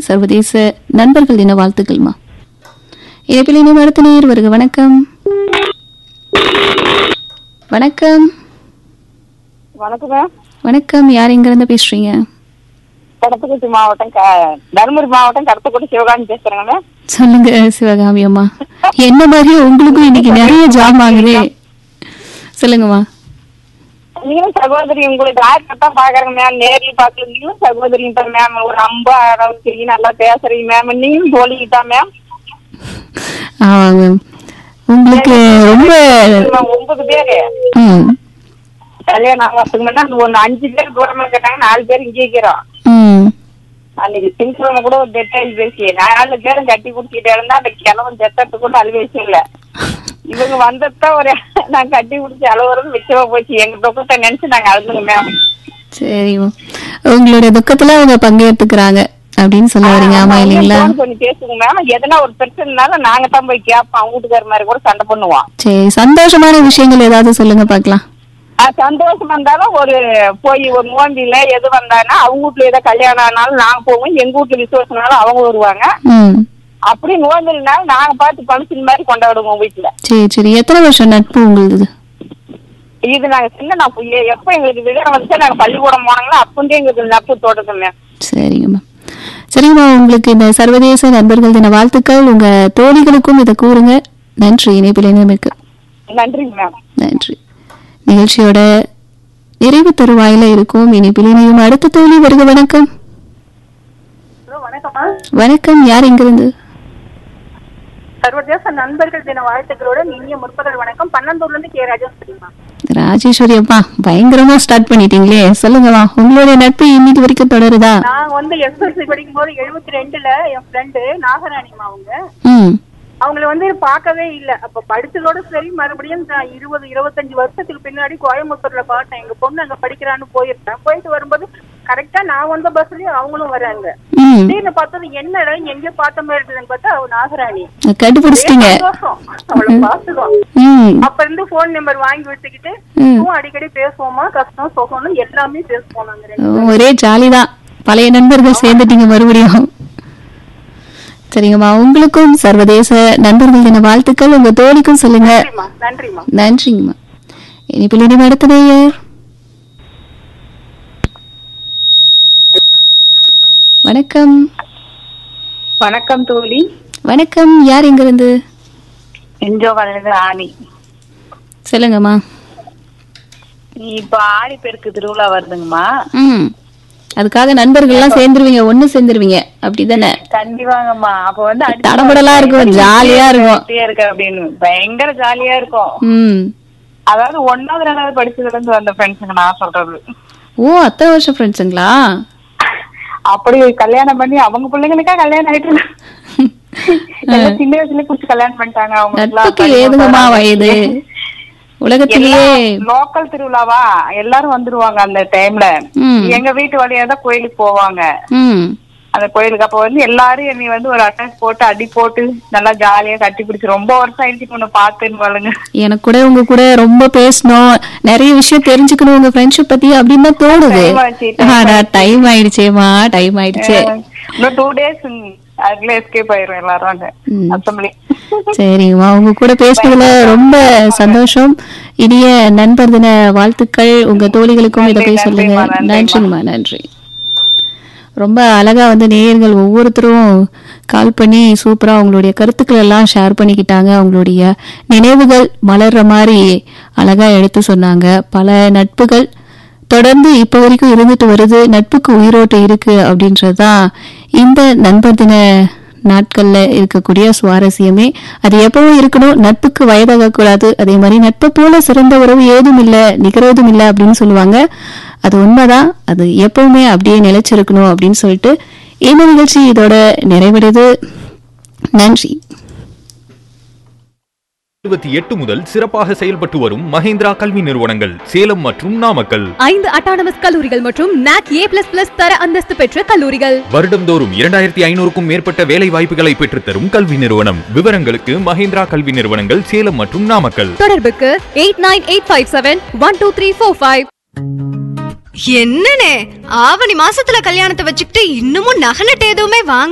சர்வதேச நண்பர்கள் தின வாழ்த்துக்கள்மா இணைப்பில் இனிமே அடுத்த நேர் வருக வணக்கம் வணக்கம் வணக்கங்க வணக்கம் யார் எங்கிருந்து பேசுறீங்க கடத்துக்குட்டி மாவட்டம் க- தருமபுரி மாவட்டம் கடத்துக்குட்டி சிவகாமி பேசுறேங்க சொல்லுங்க சிவகாமி அம்மா என்ன மாதிரி உங்களுக்கும் இன்னைக்கு நிறைய ஜாம் ஆகுதே சொல்லுங்கம்மா நீங்களும் சகோதரி உங்களுக்கு யார் தான் பாக்குறேங்க மேம் நேர்ல பாக்கல நீங்களும் சகோதரி தான் மேம் ஒரு அம்பா அளவுக்கு நல்லா பேசுறீங்க மேம் நீங்களும் தோழிக்கிட்டா மேம் ஆமாங்க உங்களுக்கு ரொம்ப ஒன்பது பேரு ம் கல்யாணம் ஆகிறதுக்கு முன்னாடி ஒன்னு அஞ்சு பேர் தூரமா கேட்டாங்க நாலு பேர் இங்கே இருக்கிறோம் ம் அன்னைக்கு திங்கக்கிழமை கூட ஒரு டெட்டாயில் பேசி நாலு பேரும் கட்டி குடிச்சிட்டு இருந்தா அந்த கிழவன் செத்தத்து கூட அழுவேச்சு இல்ல இவங்க வந்ததான் ஒரு நான் கட்டி குடிச்சு அழுவுறது மிச்சமா போச்சு எங்க துக்கத்தை நினைச்சு நாங்க அழுதுங்க மேம் சரிம்மா உங்களுடைய துக்கத்துல அவங்க பங்கேற்றுக்கிறாங்க அப்படின்னு சொல்ல வரீங்க ஆமா இல்லைங்களா phone பண்ணி பேசுங்க மேம் எதனா ஒரு பிரச்சனைனாலும் நாங்க தான் போய் கேட்போம் அவங்க வீட்டுக்கார மாதிரி கூட சண்டை பண்ணுவோம் சரி சந்தோஷமான விஷயங்கள் ஏதாவது சொல்லுங்க பார்க்கலாம் ஆஹ் சந்தோஷம் வந்தாலும் ஒரு போய் ஒரு நோம்பில எது வந்தானா அவங்க வீட்டுல ஏதோ கல்யாணம் ஆனாலும் நாங்க போவோம் எங்க வீட்டுல விசேஷம்னாலும் அவங்க வருவாங்க ம் அப்படி நோம்பினாலும் நாங்க பார்த்து பங்க்ஷன் மாதிரி கொண்டாடுவோம் வீட்டுல சரி சரி எத்தனை வருஷம் நட்பு உங்களுது இது நாங்க சின்ன நான் எ- எப்ப எங்களுக்கு விவரம் வந்துச்சு நாங்க பள்ளிக்கூடம் போனாங்களோ அப்பந்தே எங்களுக்கு நட்பு தொடருங்க மேம் சரிங்கம்மா சரிங்கம்மா உங்களுக்கு இந்த சர்வதேச நண்பர்கள் தின வாழ்த்துக்கள் உங்க தோழிகளுக்கும் இதை கூறுங்க நன்றி இணைப்பில் இணையமைக்கு நன்றிங்க மேம் நன்றி நிகழ்ச்சியோட நிறைவு தருவாயில இருக்கும் இணைப்பில் இணையும் அடுத்த தோழி வருக வணக்கம் வணக்கம்மா வணக்கம் யார் எங்கிருந்து சர்வதேச நண்பர்கள் தின வாழ்த்துக்களோட இனிய முற்பகல் வணக்கம் பன்னெண்டூர்ல இருந்து கே ராஜேஸ்வரிமா ராஜேஸ்வரி அப்பா பயங்கரமா ஸ்டார்ட் பண்ணிட்டீங்களே சொல்லுங்கம்மா உங்களுடைய நட்பு இன்னைக்கு வரைக்கும் தொடருதா நான் வந்து எஸ்எஸ்சி படிக்கும் போது எழுபத்தி ரெண்டுல என் ஃப்ரெண்டு நாகராணிமா அவங்க ம் அவங்கள வந்து பார்க்கவே இல்ல அப்ப படிச்சதோட சரி மறுபடியும் நான் இருபது இருபத்தஞ்சு வருஷத்துக்கு பின்னாடி கோயம்புத்தூர்ல பார்த்தேன் எங்க பொண்ணு அங்க படிக்கிறான்னு போயிருக்கேன் போயிட்டு வரும்போது கரெக்டா நான் வந்த பஸ்லயும் அவங்களும் வராங்க ம் திடீர்னு பார்த்தது என்னடா எங்க பார்த்த மாதிரி இருக்குதுன்னு பார்த்தா அவ நாகராணி கண்டுபிடிச்சிட்டீங்க சந்தோஷம் அவளை பார்த்துதான் ம் அப்ப இருந்து போன் நம்பர் வாங்கி வச்சுக்கிட்டு ம். இப்பவும் அடிக்கடி பேசுவோமா கஷ்டம் சுகம்னு எல்லாமே பேசுவோம் நாங்க ரெண்டு பேரும். ஒரே ஜாலி தான் பழைய நண்பர்கள் சேர்ந்துட்டீங்க மறுபடியும் சரிங்கம்மா உங்களுக்கும் சர்வதேச நண்பர்கள் தின வாழ்த்துக்கள் உங்க தோழிக்கும் சொல்லுங்க நன்றிம்மா நன்றிம்மா நன்றிங்கம்மா இனிப்பில் இனிமே அடுத்த நேயர் வணக்கம் வணக்கம் தோழி வணக்கம் யார் எங்கிருந்து என்ஜோ கலந்து ஆணி சொல்லுங்கம்மா இப்ப ஆடி பெருக்கு திருவிழா வருதுங்கம்மா ம் அதுக்காக நண்பர்கள்லாம் சேர்ந்துருவீங்க ஒண்ணு சேர்ந்துருவீங்க அப்படிதானே கண்டிப்பாங்கம்மா அப்ப வந்து அடி- தடபடலா இருக்கும் ஜாலியா இருக்கும் ஜாலியா இருக்கு அப்படின்னு பயங்கர ஜாலியா இருக்கும் ம் அதாவது ஒன்னாவது ரெண்டாவது படிச்சதுல இருந்து வந்த ஃப்ரெண்ட்ஸுங்க நான் சொல்றது ஓ அத்தனை வருஷம் ஃப்ரெண்ட்ஸுங்களா அப்படி கல்யாணம் பண்ணி அவங்க பிள்ளைங்களுக்கா கல்யாணம் ஆயிட்டு எல்லாம் சின்ன வயசுல குடிச்சு கல்யாணம் பண்ணிட்டாங்க நட்புக்கு ஏதுங்கம்மா வயது உலகத்திலேயே லோக்கல் திருவிழாவா எல்லாரும் வந்துருவாங்க அந்த டைம்ல ம். எங்க வீட்டு வழியா தான் கோயிலுக்கு போவாங்க ம் அந்த கோயிலுக்கு அப்ப வந்து எல்லாரும் என்னை வந்து ஒரு அட்டாச் போட்டு அடி போட்டு நல்லா ஜாலியா கட்டி பிடிச்சு ரொம்ப வருஷம் ஆயிடுச்சு உன்னை பார்த்துன்னு பாருங்க எனக்கு கூட உங்க கூட ரொம்ப பேசணும் நிறைய விஷயம் தெரிஞ்சுக்கணும் உங்க ஃப்ரெண்ட்ஷிப் பத்தி அப்படின்னு தான் தோணுது Time ஆச்சு, time ஆனா டைம் ஆயிடுச்சேமா டைம் ஆயிடுச்சு இன்னும் டூ டேஸ் அதுக்குள்ள எஸ்கேப் ஆயிரும் எல்லாரும் அங்க ம். அசம்பிளி சரிங்கம்மா உங்க கூட பேசுனதுல ரொம்ப சந்தோஷம் இனிய நண்பர் தின வாழ்த்துக்கள் உங்க தோழிகளுக்கும் இதை போய் நன்றி, சொல்லுங்க நன்றிம்மா, நன்றிம்மா. நன்றிங்கம்மா நன்றி ரொம்ப அழகா வந்து நேயர்கள் ஒவ்வொருத்தரும் கால் பண்ணி சூப்பரா அவங்களுடைய கருத்துக்கள் எல்லாம் ஷேர் பண்ணிக்கிட்டாங்க அவங்களுடைய நினைவுகள் மலர்ற மாதிரி அழகா எடுத்து சொன்னாங்க பல நட்புகள் தொடர்ந்து இப்ப வரைக்கும் இருந்துட்டு வருது நட்புக்கு உயிரோட்டு இருக்கு அப்படின்றதுதான் இந்த நண்பர் தின நாட்கள்ல இருக்கக்கூடிய சுவாரஸ்யமே அது எப்பவும் இருக்கணும் நட்புக்கு வயதாக கூடாது அதே மாதிரி நட்பை போல சிறந்த உறவு ஏதும் இல்ல நிகழ்வதும் இல்ல அப்படின்னு சொல்லுவாங்க அது உண்மைதான் அது எப்பவுமே அப்படியே நிலைச்சிருக்கணும் அப்படின்னு சொல்லிட்டு இந்த நிகழ்ச்சி இதோட நிறைவடைது நன்றி இருபத்தி எட்டு முதல் சிறப்பாக செயல்பட்டு வரும் மஹேந்திரா கல்வி நிறுவனங்கள் சேலம் மற்றும் நாமக்கல் ஐந்து அட்டானமஸ் கல்லூரிகள் மற்றும் நாக் ஏ பிளஸ் பிளஸ் தர அந்தஸ்து பெற்ற கல்லூரிகள் வருடந்தோறும் இரண்டாயிரத்தி ஐநூறுக்கும் மேற்பட்ட வேலை வாய்ப்புகளை பெற்றுத்தரும் கல்வி நிறுவனம் விவரங்களுக்கு மஹேந்திரா கல்வி நிறுவனங்கள் சேலம் மற்றும் நாமக்கல் தொடர்புக்கு eight nine eight five seven one two three four five என்னனே ஆவணி மாசத்துல கல்யாணத்தை வச்சுக்கிட்டு இன்னமும் நகை நட்டு எதுவுமே வாங்க